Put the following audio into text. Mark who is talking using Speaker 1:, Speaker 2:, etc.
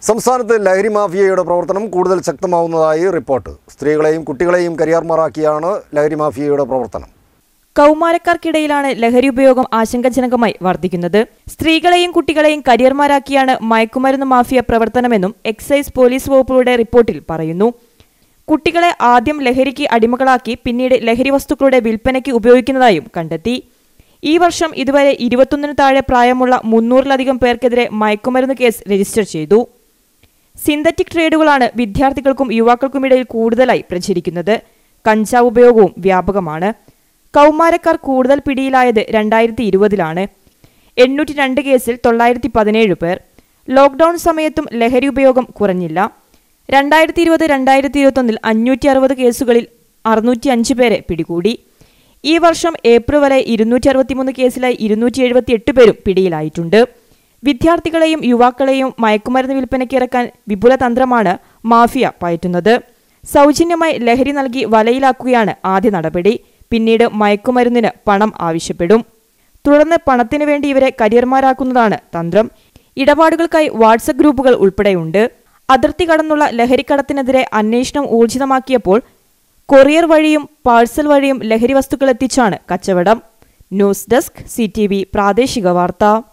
Speaker 1: സംസ്ഥാനത്ത് ലഹരി മാഫിയയുടെ പ്രവർത്തനം കൂടുതൽ ശക്തമാവുന്നതായി റിപ്പോർട്ട് സ്ത്രീകളെയും കുട്ടികളെയും കരിയാർമാറാക്കിയാണ് ലഹരി മാഫിയയുടെ പ്രവർത്തനം
Speaker 2: കൗമാരക്കാർക്കിടയിലാണ് ലഹരി ഉപയോഗം ആശങ്കാജനകമായി വർദ്ധിക്കുന്നത് സ്ത്രീകളെയും കുട്ടികളെയും കരിയർമാരാക്കിയാണ് മയക്കുമരുന്ന് മാഫിയ പ്രവർത്തനമെന്നും എക്സൈസ് പോലീസ് വകുപ്പുകളുടെ റിപ്പോർട്ടിൽ പറയുന്നു കുട്ടികളെ ആദ്യം ലഹരിക്ക് അടിമകളാക്കി പിന്നീട് ലഹരി വസ്തുക്കളുടെ വിൽപ്പനയ്ക്ക് ഉപയോഗിക്കുന്നതായും കണ്ടെത്തി ഈ വർഷം ഇതുവരെ ഇരുപത്തൊന്നിന് താഴെ പ്രായമുള്ള മുന്നൂറിലധികം പേർക്കെതിരെ മയക്കുമരുന്ന് കേസ് രജിസ്റ്റർ ചെയ്തു സിന്തറ്റിക് ട്രേഡുകളാണ് വിദ്യാർത്ഥികൾക്കും യുവാക്കൾക്കുമിടയിൽ കൂടുതലായി പ്രചരിക്കുന്നത് കഞ്ചാവ് ഉപയോഗവും വ്യാപകമാണ് കൗമാരക്കാർ കൂടുതൽ പിടിയിലായത് രണ്ടായിരത്തി ഇരുപതിലാണ് എണ്ണൂറ്റി രണ്ട് കേസിൽ തൊള്ളായിരത്തി പതിനേഴ് പേർ ലോക്ക്ഡൌൺ സമയത്തും ലഹരി ഉപയോഗം കുറഞ്ഞില്ല രണ്ടായിരത്തി ഇരുപത് രണ്ടായിരത്തി ഇരുപത്തൊന്നിൽ അഞ്ഞൂറ്റി അറുപത് കേസുകളിൽ അറുന്നൂറ്റി അഞ്ച് പേരെ പിടികൂടി ഈ വർഷം ഏപ്രിൽ വരെ ഇരുന്നൂറ്റി അറുപത്തിമൂന്ന് കേസിലായി ഇരുന്നൂറ്റി എഴുപത്തി എട്ട് പേരും പിടിയിലായിട്ടുണ്ട് വിദ്യാർത്ഥികളെയും യുവാക്കളെയും മയക്കുമരുന്ന് വിൽപ്പനയ്ക്ക് ഇറക്കാൻ വിപുല തന്ത്രമാണ് മാഫിയ പയറ്റുന്നത് സൗജന്യമായി ലഹരി നൽകി വലയിലാക്കുകയാണ് ആദ്യ നടപടി പിന്നീട് മയക്കുമരുന്നിന് പണം ആവശ്യപ്പെടും തുടർന്ന് പണത്തിനു വേണ്ടി ഇവരെ കരിയർമാരാക്കുന്നതാണ് തന്ത്രം ഇടപാടുകൾക്കായി വാട്സപ്പ് ഗ്രൂപ്പുകൾ ഉൾപ്പെടെയുണ്ട് അതിർത്തി കടന്നുള്ള ലഹരിക്കടത്തിനെതിരെ അന്വേഷണം ഊർജിതമാക്കിയപ്പോൾ കൊറിയർ വഴിയും പാഴ്സൽ വഴിയും ലഹരി വസ്തുക്കൾ എത്തിച്ചാണ് കച്ചവടം ന്യൂസ് ഡെസ്ക് സി പ്രാദേശിക വാർത്ത